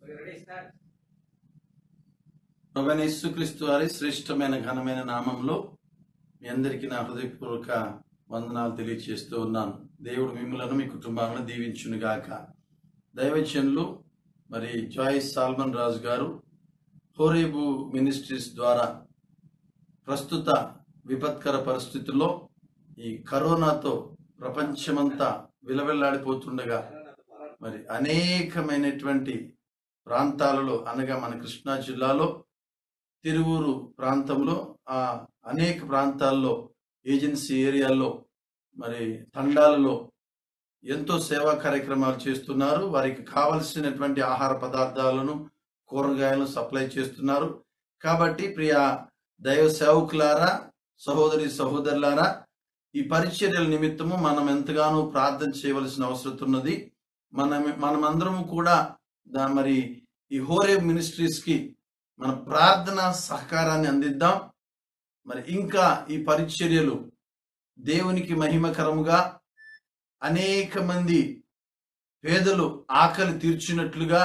ప్రభనేశ్వక్రీస్తు వారి శ్రేష్టమైన ఘనమైన నామంలో మీ అందరికీ నా హృదయపూర్వక వందనాలు తెలియజేస్తూ ఉన్నాను దేవుడు మిమ్మలను మీ కుటుంబాలను దీవించునుగాక దైవజనులు మరి జాయిస్ సాల్మన్ రాజు గారు హోరేబు మినిస్ట్రీస్ ద్వారా ప్రస్తుత విపత్కర పరిస్థితుల్లో ఈ కరోనాతో ప్రపంచమంతా విలవిల్లాడిపోతుండగా మరి అనేకమైనటువంటి ప్రాంతాలలో అనగా మన కృష్ణా జిల్లాలో తిరువూరు ప్రాంతంలో ఆ అనేక ప్రాంతాల్లో ఏజెన్సీ ఏరియాల్లో మరి తండాలలో ఎంతో సేవా కార్యక్రమాలు చేస్తున్నారు వారికి కావలసినటువంటి ఆహార పదార్థాలను కూరగాయలను సప్లై చేస్తున్నారు కాబట్టి ప్రియ దైవ సేవకులారా సహోదరి సహోదరులారా ఈ పరిచర్యల నిమిత్తము మనం ఎంతగానో ప్రార్థన చేయవలసిన అవసరం ఉన్నది మనం మనమందరము కూడా దా- మరి ఈ హోరే మినిస్ట్రీస్ కి మన ప్రార్థన సహకారాన్ని అందిద్దాం మరి ఇంకా ఈ పరిచర్యలు దేవునికి మహిమకరముగా అనేక మంది పేదలు ఆకలి తీర్చినట్లుగా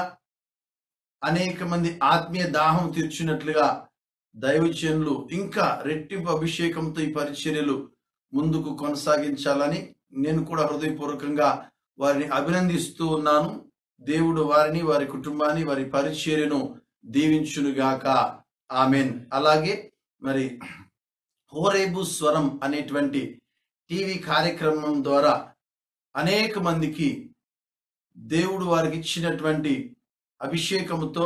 అనేక మంది ఆత్మీయ దాహం తీర్చినట్లుగా దైవజనులు ఇంకా రెట్టింపు అభిషేకంతో ఈ పరిచర్యలు ముందుకు కొనసాగించాలని నేను కూడా హృదయపూర్వకంగా వారిని అభినందిస్తూ ఉన్నాను దేవుడు వారిని వారి కుటుంబాన్ని వారి పరిచర్యను దీవించునుగాక ఆమెన్ అలాగే మరి హోరేబు స్వరం అనేటువంటి టీవీ కార్యక్రమం ద్వారా అనేక మందికి దేవుడు వారికి ఇచ్చినటువంటి అభిషేకముతో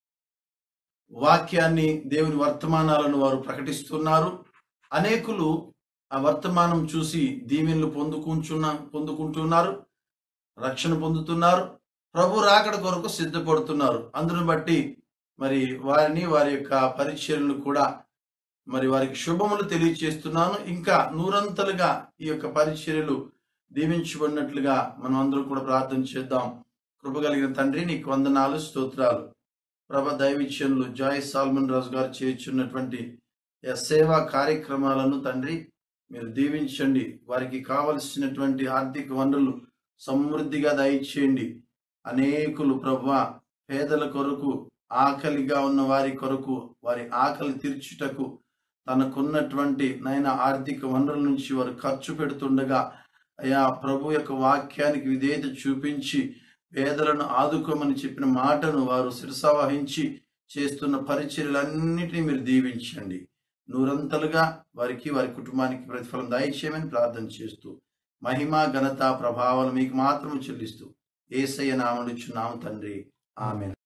వాక్యాన్ని దేవుని వర్తమానాలను వారు ప్రకటిస్తున్నారు అనేకులు ఆ వర్తమానం చూసి దీవెనలు పొందుకుంటున్న పొందుకుంటున్నారు రక్షణ పొందుతున్నారు ప్రభు రాకడ కొరకు సిద్ధపడుతున్నారు అందును బట్టి మరి వారిని వారి యొక్క పరిచయలను కూడా మరి వారికి శుభములు తెలియచేస్తున్నాను ఇంకా నూరంతలుగా ఈ యొక్క పరిచర్యలు దీవించబడినట్లుగా మనం అందరం కూడా ప్రార్థన చేద్దాం కృప కలిగిన తండ్రి నీకు వందనాలు స్తోత్రాలు ప్రభ దైవిత్యంలో జాయ్ సాల్మన్ రాజు గారు చేర్చున్నటువంటి ఈ సేవా కార్యక్రమాలను తండ్రి మీరు దీవించండి వారికి కావలసినటువంటి ఆర్థిక వనరులు సమృద్ధిగా దయచేయండి అనేకులు ప్రభు పేదల కొరకు ఆకలిగా ఉన్న వారి కొరకు వారి ఆకలి తీర్చుటకు తనకున్నటువంటి నైనా ఆర్థిక వనరుల నుంచి వారు ఖర్చు పెడుతుండగా అయా ప్రభు యొక్క వాక్యానికి విధేయత చూపించి పేదలను ఆదుకోమని చెప్పిన మాటను వారు శిరసావహించి చేస్తున్న పరిచర్యలన్నిటినీ మీరు దీవించండి నూరంతలుగా వారికి వారి కుటుంబానికి ప్రతిఫలం దయచేయమని ప్రార్థన చేస్తూ మహిమ ఘనత ప్రభావాలు మీకు మాత్రం చెల్లిస్తూ ఏసయ్య నామనుచున్నాము తండ్రి ఆమె